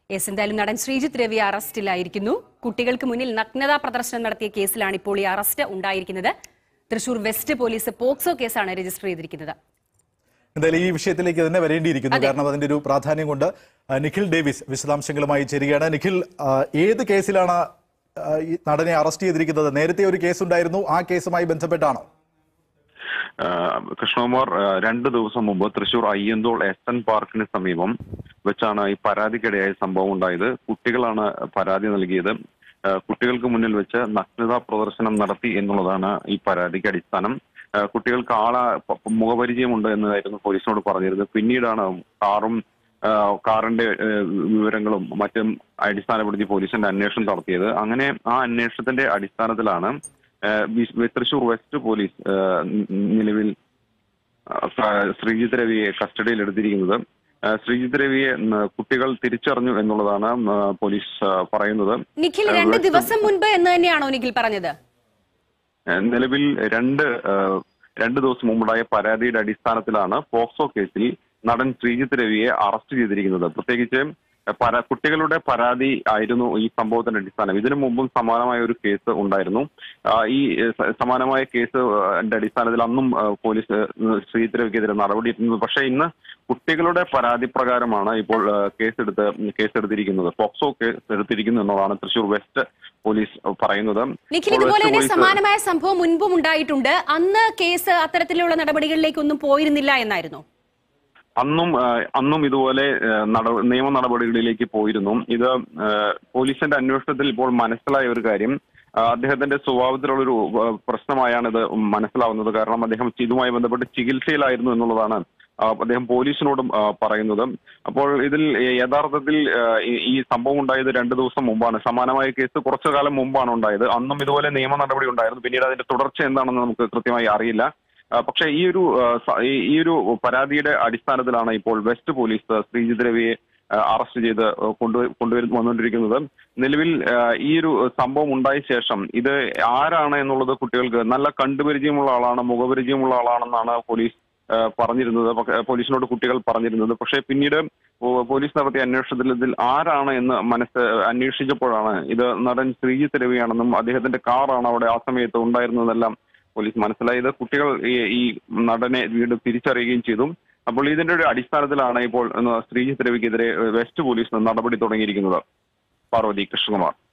yes എന്തായാലും നടൻ ശ്രീജിത്ത് രവി അറസ്റ്റിലായിരിക്കുന്നു കുട്ടികൾക്ക് മുന്നിൽ നഗ്നതാ പ്രദർശനം നടത്തിയ കേസിലാണ് ഇപ്പോൾ ഈ അറസ്റ്റ് ഉണ്ടായിരിക്കുന്നത് തൃശൂർ വെസ്റ്റ് പോലീസ് പോക്സോ കേസാണ് രജിസ്റ്റർ ചെയ്തിരിക്കുന്നത് എന്തായാലും ഈ വിഷയത്തിലേക്ക് തന്നെ വരേണ്ടിയിരിക്കുന്നു കാരണം അതിന്റെ ഒരു പ്രാധാന്യം കൊണ്ട് ആ, നിഖിൽ ഡേവിസ് വിശദാംശങ്ങളുമായി ചേരുകയാണ് നിഖിൽ ആ, ഏത് കേസിലാണ് ആ, ഈ നടനെ അറസ്റ്റ് ചെയ്തിരിക്കുന്നത് നേരത്തെ ഒരു കേസ് ഉണ്ടായിരുന്നു ആ കേസുമായി ബന്ധപ്പെട്ടാണോ ആഹ് കൃഷ്ണകുമാർ ആഹ് രണ്ട് ദിവസം മുമ്പ് തൃശൂർ അയ്യന്തോൾ എസ് എൻ പാർക്കിന് സമീപം വെച്ചാണ് ഈ പരാതിക്കിടയായ സംഭവം ഉണ്ടായത് കുട്ടികളാണ് പരാതി നൽകിയത് ആഹ് കുട്ടികൾക്ക് മുന്നിൽ വെച്ച് നഗ്നതാ പ്രദർശനം നടത്തി എന്നുള്ളതാണ് ഈ പരാതിക്ക് അടിസ്ഥാനം ആഹ് കുട്ടികൾക്ക് ആളെ പ- മുഖപരിചയമുണ്ട് എന്നതായിരുന്നു പോലീസിനോട് പറഞ്ഞിരുന്നത് പിന്നീടാണ് കാറും ആഹ് കാറിന്റെ ആഹ് വിവരങ്ങളും മറ്റും അടിസ്ഥാനപ്പെടുത്തി പോലീസിന്റെ അന്വേഷണം നടത്തിയത് അങ്ങനെ ആ അന്വേഷണത്തിന്റെ അടിസ്ഥാനത്തിലാണ് ആഹ് വി- തൃശൂർ വെസ്റ്റ് പോലീസ് ആഹ് നിലവിൽ ആഹ് ശ്രീജിത്ത് രവിയെ കസ്റ്റഡിയിൽ എടുത്തിരിക്കുന്നത് ആഹ് ശ്രീജിത്ത് രവിയെ ഉം, കുട്ടികൾ തിരിച്ചറിഞ്ഞു എന്നുള്ളതാണ് ഉം, പോലീസ് ആഹ് പറയുന്നത് നിഖിൽ രണ്ട് ദിവസം മുൻപ് എന്ന് തന്നെയാണോ നിഖിൽ പറഞ്ഞത് ഏഹ് നിലവിൽ രണ്ട് ഏഹ് രണ്ട് ദിവസം മുമ്പുണ്ടായ പരാതിയുടെ അടിസ്ഥാനത്തിലാണ് പോക്സോ കേസിൽ നടൻ ശ്രീജിത്ത് രവിയെ അറസ്റ്റ് ചെയ്തിരിക്കുന്നത് പ്രത്യേകിച്ച് പര കുട്ടികളുടെ പരാതി ആയിരുന്നു ഈ സംഭവത്തിന്റെ അടിസ്ഥാനം ഇതിനു മുമ്പും സമാനമായ ഒരു കേസ് ഉണ്ടായിരുന്നു ആ, ഈ ഏഹ്, സ- സമാനമായ കേസ് ന്റെ അടിസ്ഥാനത്തിൽ അന്നും ഏഹ്, പോലീസ് ഏഹ്, ശ്രീജിത്ത് രവിക്കെതിരെ നടപടി എടുത്തിരുന്നത് പക്ഷേ ഇന്ന് കുട്ടികളുടെ പരാതി പ്രകാരമാണ് ഇപ്പോൾ ഏഹ്, കേസെടുത്ത് കേസെടുത്തിരിക്കുന്നത് പോക്സോ കേസ് എടുത്തിരിക്കുന്നു എന്നതാണ് തൃശൂർ വെസ്റ്റ് പോലീസ് പറയുന്നത് നിഖിൽ ഇപ്പോൾ ഇതുപോലെ വെസ്റ്റ് തന്നെ പോലീസ് സമാനമായ സംഭവം മുൻപും ഉണ്ടായിട്ടുണ്ട് അന്ന് കേസ് അത്തരത്തിലുള്ള നടപടികളിലേക്കൊന്നും പോയിരുന്നില്ല എന്നായിരുന്നു അന്നും ആ, അന്നും ഇതുപോലെ ആ, നട- നിയമ നടപടികളിലേക്ക് പോയിരുന്നു ഇത് ആ, പോലീസിന്റെ അന്വേഷണത്തിൽ ഇപ്പോൾ മനസ്സിലായ ഒരു കാര്യം ആ, അദ്ദേഹത്തിന്റെ സ്വഭാവത്തിലുള്ളൊരു ആ, പ്രശ്നമായാണ് ഇത് മനസ്സിലാവുന്നത് കാരണം അദ്ദേഹം ഇതുമായി ബന്ധപ്പെട്ട് ചികിത്സയിലായിരുന്നു എന്നുള്ളതാണ് ആ, അദ്ദേഹം പോലീസിനോടും ആ, പറയുന്നത് അപ്പോൾ ഇതിൽ യഥാർത്ഥത്തിൽ ആ, ഈ- ഈ സംഭവം ഉണ്ടായത് രണ്ടു ദിവസം മുമ്പാണ് സമാനമായ കേസ് കുറച്ചു കാലം മുമ്പാണ് ഉണ്ടായത് അന്നും ഇതുപോലെ നിയമ നടപടി ഉണ്ടായിരുന്നു പിന്നീട് അതിന്റെ തുടർച്ച എന്താണെന്ന് നമുക്ക് കൃത്യമായി അറിയില്ല ആ, പക്ഷേ ഈ ഒരു ആ, സ- ഈ- ഈ ഒരു പരാതിയുടെ അടിസ്ഥാനത്തിലാണ് ഇപ്പോൾ വെസ്റ്റ് പോലീസ് ആ, ശ്രീജിത്ത് രവിയെ ആ, അറസ്റ്റ് ചെയ്ത് ആ, കൊണ്ടു കൊണ്ടുവരു വന്നുകൊണ്ടിരിക്കുന്നത് നിലവിൽ ആ, ഈ ഒരു സംഭവം ഉണ്ടായ ശേഷം ഇത് ആരാണ് എന്നുള്ളത് കുട്ടികൾക്ക് നല്ല കണ്ടുപരിചയമുള്ള ആളാണ് മുഖപരിചയമുള്ള ആളാണെന്നാണ് പോലീസ് ആ, പറഞ്ഞിരുന്നത് പക്ഷേ പോലീസിനോട് കുട്ടികൾ പറഞ്ഞിരുന്നത് പക്ഷേ പിന്നീട് പോ- പോലീസ് നടത്തിയ അന്വേഷണത്തിൽ ഇതിൽ ആരാണ് എന്ന് മനസ്സ് അന്വേഷിച്ചപ്പോഴാണ് ഇത് നടൻ ശ്രീജിത്ത് രവിയാണെന്നും അദ്ദേഹത്തിന്റെ കാറാണ് അവിടെ ആ സമയത്ത് ഉണ്ടായിരുന്നതെല്ലാം പോലീസ് മനസ്സിലായത് കുട്ടികൾ ഈ- ഈ നടനെ വീണ്ടും തിരിച്ചറിയുകയും ചെയ്തു അപ്പോൾ ഇതിന്റെ ഒരു അടിസ്ഥാനത്തിലാണ് ഇപ്പോൾ ഇന്ന് ശ്രീജിത്ത് രവിക്കെതിരെ വെസ്റ്റ് പോലീസ് നടപടി തുടങ്ങിയിരിക്കുന്നത് പാർവതി കൃഷ്ണകുമാർ